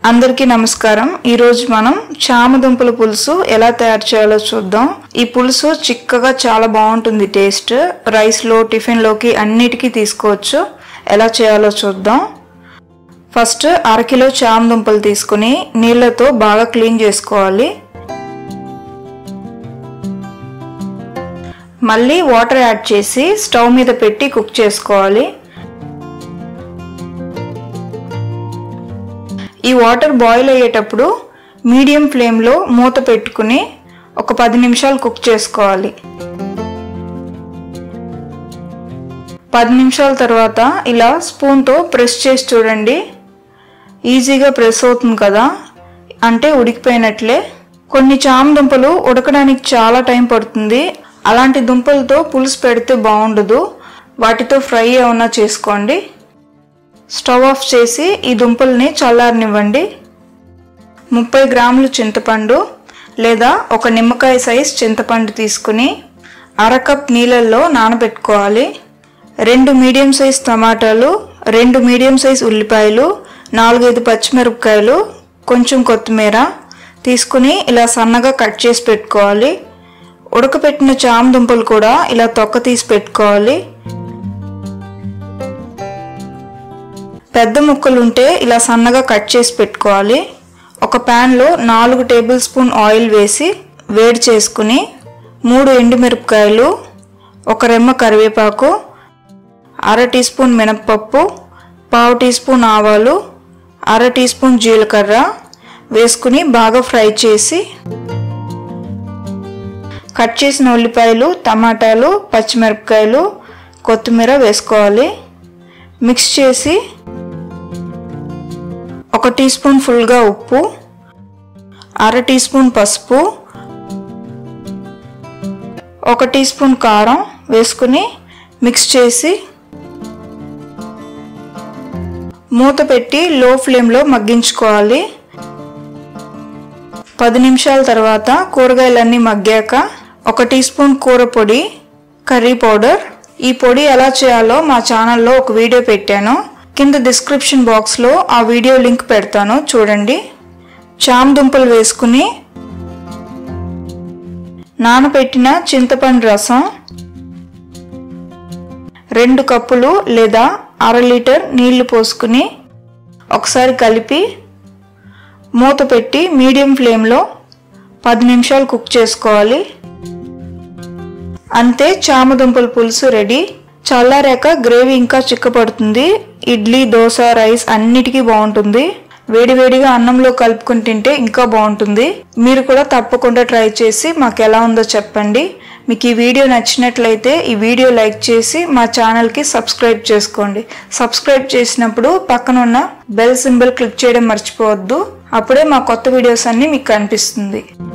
అందరికీ నమస్కారం ఈరోజు మనం చామదుంపల పులుసు ఎలా తయారు చేయాలో చూద్దాం ఈ పులుసు చిక్కగా చాలా బాగుంటుంది టేస్ట్ రైస్లో టిఫిన్లోకి అన్నిటికీ తీసుకోవచ్చు ఎలా చేయాలో చూద్దాం ఫస్ట్ అరకిలో చామదుంపలు తీసుకుని నీళ్ళతో బాగా క్లీన్ చేసుకోవాలి మళ్ళీ వాటర్ యాడ్ చేసి స్టవ్ మీద పెట్టి కుక్ చేసుకోవాలి ఈ వాటర్ బాయిల్ అయ్యేటప్పుడు మీడియం ఫ్లేమ్లో మూత పెట్టుకుని ఒక పది నిమిషాలు కుక్ చేసుకోవాలి పది నిమిషాల తర్వాత ఇలా స్పూన్తో ప్రెస్ చేసి చూడండి ఈజీగా ప్రెస్ అవుతుంది కదా అంటే ఉడికిపోయినట్లే కొన్ని చామ దుంపలు ఉడకడానికి చాలా టైం పడుతుంది అలాంటి దుంపలతో పులుసు పెడితే బాగుండదు వాటితో ఫ్రై ఏమన్నా చేసుకోండి స్టవ్ ఆఫ్ చేసి ఈ దుంపల్ని చల్లారనివ్వండి ముప్పై గ్రాములు చింతపండు లేదా ఒక నిమ్మకాయ సైజ్ చింతపండు తీసుకుని అర కప్ నీళ్ళల్లో నానబెట్టుకోవాలి రెండు మీడియం సైజ్ టమాటాలు రెండు మీడియం సైజ్ ఉల్లిపాయలు నాలుగైదు పచ్చిమిరపకాయలు కొంచెం కొత్తిమీర తీసుకుని ఇలా సన్నగా కట్ చేసి పెట్టుకోవాలి ఉడకపెట్టిన చామ దుంపలు కూడా ఇలా తొక్క తీసి పెట్టుకోవాలి పెద్ద ముక్కలు ఉంటే ఇలా సన్నగా కట్ చేసి పెట్టుకోవాలి ఒక ప్యాన్లో నాలుగు టేబుల్ స్పూన్ ఆయిల్ వేసి వేడి చేసుకుని మూడు ఎండుమిరపకాయలు ఒక రెమ్మ కరివేపాకు అర టీ స్పూన్ మినప్పప్పు పావు టీ స్పూన్ ఆవాలు అర టీ స్పూన్ జీలకర్ర వేసుకుని బాగా ఫ్రై చేసి కట్ చేసిన ఉల్లిపాయలు టమాటాలు పచ్చిమిరపకాయలు కొత్తిమీర వేసుకోవాలి మిక్స్ చేసి ఒక టీ స్పూన్ ఫుల్గా ఉప్పు అర టీ స్పూన్ పసుపు ఒక టీ స్పూన్ కారం వేసుకుని మిక్స్ చేసి మూత పెట్టి లో ఫ్లేమ్లో మగ్గించుకోవాలి పది నిమిషాల తర్వాత కూరగాయలన్నీ మగ్గాక ఒక టీ స్పూన్ కూర పొడి కర్రీ పౌడర్ ఈ పొడి ఎలా చేయాలో మా ఛానల్లో ఒక వీడియో పెట్టాను కింద డిస్క్రిప్షన్ బాక్స్లో ఆ వీడియో లింక్ పెడతాను చూడండి చామ దుంపలు వేసుకుని నానబెట్టిన చింతపండు రసం రెండు కప్పులు లేదా అర లీటర్ నీళ్లు పోసుకుని ఒకసారి కలిపి మూత పెట్టి మీడియం ఫ్లేమ్లో పది నిమిషాలు కుక్ చేసుకోవాలి అంతే చామదుంపల పులుసు రెడీ చల్లారాక గ్రేవీ ఇంకా చిక్కపడుతుంది ఇడ్లీ దోశ రైస్ అన్నిటికీ బాగుంటుంది వేడివేడిగా అన్నంలో కలుపుకుని తింటే ఇంకా బాగుంటుంది మీరు కూడా తప్పకుండా ట్రై చేసి మాకు ఎలా ఉందో చెప్పండి మీకు ఈ వీడియో నచ్చినట్లయితే ఈ వీడియో లైక్ చేసి మా ఛానల్కి సబ్స్క్రైబ్ చేసుకోండి సబ్స్క్రైబ్ చేసినప్పుడు పక్కన ఉన్న బెల్ సింబల్ క్లిక్ చేయడం మర్చిపోవద్దు అప్పుడే మా కొత్త వీడియోస్ అన్నీ మీకు కనిపిస్తుంది